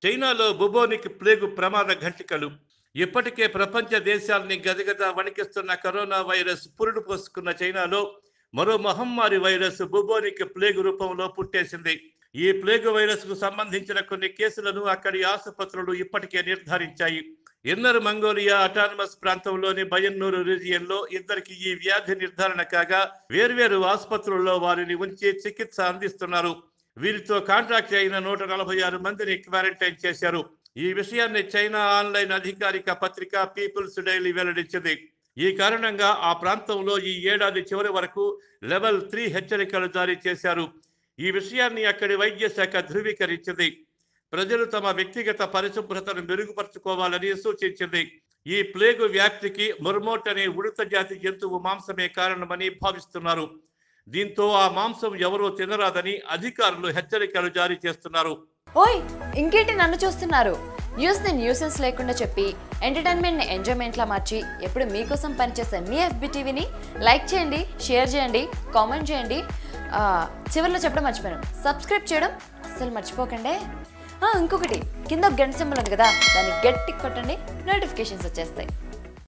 చైనాలో bubonic plague ప్రమాద ఘంటికలు ఇప్పటికే ప్రపంచ దేశాల్ని గదగద వణికిస్తున్న కరోనా వైరస్ పురుడు పోసుకున్న చైనాలో మరో మహమ్మారి వైరస్ బుబోనిక్ ప్లేగు రూపంలో పుట్టేసింది ఈ ప్లేగు వైరస్ కు సంబంధించిన కొన్ని కేసులను అక్కడి ఆసుపత్రులు ఇప్పటికే నిర్ధారించాయి ఇన్నర్ మంగోలియా అటానమస్ ప్రాంతంలోని బయన్నూరు రీజియన్ లో ఇద్దరికి ఈ వ్యాధి నిర్ధారణ కాగా వేర్వేరు ఆసుపత్రుల్లో వారిని ఉంచి చికిత్స అందిస్తున్నారు వీరితో కాంటాక్ట్ అయిన నూట నలభై ఆరు మందిని క్వారంటైన్ చేశారు ఈ విషయాన్ని చైనా ఆన్లైన్ అధికారిక పత్రిక పీపుల్స్ డైలీ వెల్లడించింది ఈ కారణంగా ఆ ప్రాంతంలో ఈ ఏడాది చివరి వరకు లెవెల్ త్రీ హెచ్చరికలు జారీ చేశారు ఈ విషయాన్ని అక్కడి వైద్య శాఖ ధృవీకరించింది ప్రజలు తమ వ్యక్తిగత పరిశుభ్రతను మెరుగుపరుచుకోవాలని సూచించింది ఈ ప్లేగు వ్యాప్తికి మొర్మోట్ అనే ఉడత జాతి జంతువు మాంసమే కారణమని భావిస్తున్నారు దీంతో ఆ మాంసం ఎవరో తినరాదని అధికారులు హెచ్చరికలు జారీ చేస్తున్నారు ఓయ్ ఇంకేంటి నన్ను చూస్తున్నారు న్యూస్ని న్యూసెన్స్ లేకుండా చెప్పి ఎంటర్టైన్మెంట్ని ఎంజాయ్మెంట్లా మార్చి ఎప్పుడు మీకోసం పనిచేసే మీ ఎఫ్బి టీవీని లైక్ చేయండి షేర్ చేయండి కామెంట్ చేయండి ఆ, చివరిలో చెప్పడం మర్చిపోయాను సబ్స్క్రైబ్ చేయడం అస్సలు మర్చిపోకండి ఆ, ఇంకొకటి కింద ఒక గంట సింబల్ ఉంది కదా దాన్ని గట్టి కొట్టండి నోటిఫికేషన్స్ వచ్చేస్తాయి